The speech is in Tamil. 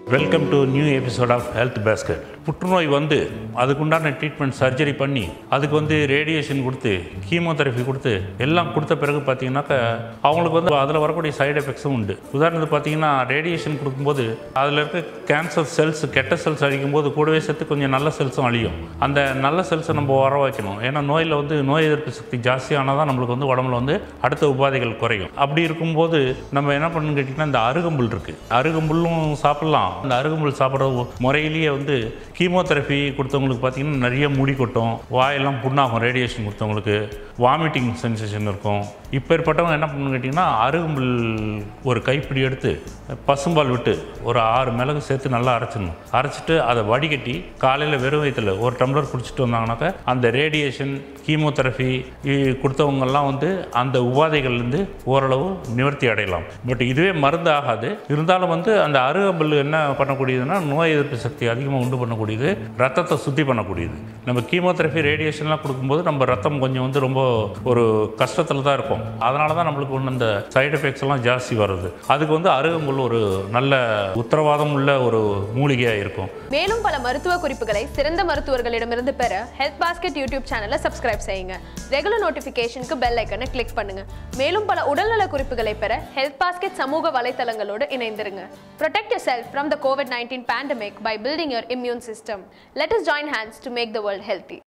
Welcome to new episode of health basket புற்றுநோய் வந்து அதுக்குண்டான ட்ரீட்மெண்ட் சர்ஜரி பண்ணி அதுக்கு வந்து ரேடியேஷன் கொடுத்து கீமோதெரபி கொடுத்து எல்லாம் கொடுத்த பிறகு பார்த்தீங்கன்னாக்கா அவங்களுக்கு வந்து அதில் வரக்கூடிய சைடு எஃபெக்ட்ஸும் உண்டு உதாரணத்துக்கு பார்த்தீங்கன்னா ரேடியேஷன் கொடுக்கும்போது அதில் இருக்க கேன்சர் செல்ஸ் கெட்ட செல்ஸ் அழிக்கும்போது கூடவே சேர்த்து கொஞ்சம் நல்ல செல்ஸும் அழியும் அந்த நல்ல செல்ஸை நம்ம வர வைக்கணும் ஏன்னா நோயில் வந்து நோய் எதிர்ப்பு சக்தி ஜாஸ்தியானால் தான் நம்மளுக்கு வந்து உடம்புல வந்து அடுத்த உபாதைகள் குறையும் அப்படி இருக்கும்போது நம்ம என்ன பண்ணணும்னு கேட்டிங்கன்னா இந்த அருகம்புல் இருக்குது அருகம்புல்லும் சாப்பிட்லாம் அந்த அருகம்புல் சாப்பிட்ற முறையிலேயே வந்து கீமோதெரபி கொடுத்தவங்களுக்கு பார்த்தீங்கன்னா நிறைய முடி கொட்டும் வாயெல்லாம் புண்ணாகும் ரேடியேஷன் கொடுத்தவங்களுக்கு வாமிட்டிங் சென்சேஷன் இருக்கும் இப்பேற்பட்டவங்க என்ன பண்ணணும்னு கேட்டிங்கன்னா அருகம்புல் ஒரு கைப்பிடி எடுத்து பசும்பால் விட்டு ஒரு ஆறு மிளகு சேர்த்து நல்லா அரைச்சிடணும் அரைச்சிட்டு அதை வடிகட்டி காலையில் வெறும் வயிற்றுல ஒரு டம்ளர் குடிச்சிட்டு வந்தாங்கனாக்கா அந்த ரேடியேஷன் கீமோதெரபி கொடுத்தவங்கெல்லாம் வந்து அந்த உபாதைகள்லேருந்து ஓரளவு நிவர்த்தி அடையலாம் பட் இதுவே மருந்து ஆகாது இருந்தாலும் வந்து அந்த அருகம்புல் என்ன பண்ணக்கூடியதுன்னா நோய் எதிர்ப்பு சக்தி அதிகமாக உண்டு பண்ணக்கூடியது ரத்தத்தை சுத்தி பண்ணக்கூடியது நம்ம கீமோதெரபி ரேடியேஷன்லாம் கொடுக்கும்போது நம்ம ரத்தம் கொஞ்சம் வந்து ரொம்ப ஒரு கஷ்டத்தில் தான் இருக்கும் அதனால தான் நம்மளுக்கு ஒன்று அந்த சைடு எஃபெக்ட்ஸ் எல்லாம் ஜாஸ்தி வருது அதுக்கு வந்து அருகம்புல் ஒரு நல்ல உத்தரவாதம் உள்ள ஒரு மூலிகையாக இருக்கும் மேலும் பல மருத்துவ குறிப்புகளை சிறந்த மருத்துவர்களிடமிருந்து பெற ஹெல்த் பாஸ்கெட் யூடியூப் சேனலை சப்ஸ்கிரைப் செய்யுங்க ரெகுலர் நோட்டிஃபிகேஷனுக்கு பெல் ஐக்கனை கிளிக் பண்ணுங்க மேலும் பல உடல்நல குறிப்புகளை பெற ஹெல்த் பாஸ்கெட் சமூக வலைத்தளங்களோடு இணைந்திருங்க Protect yourself from the COVID-19 pandemic by building your immune system. Let us join hands to make the world healthy.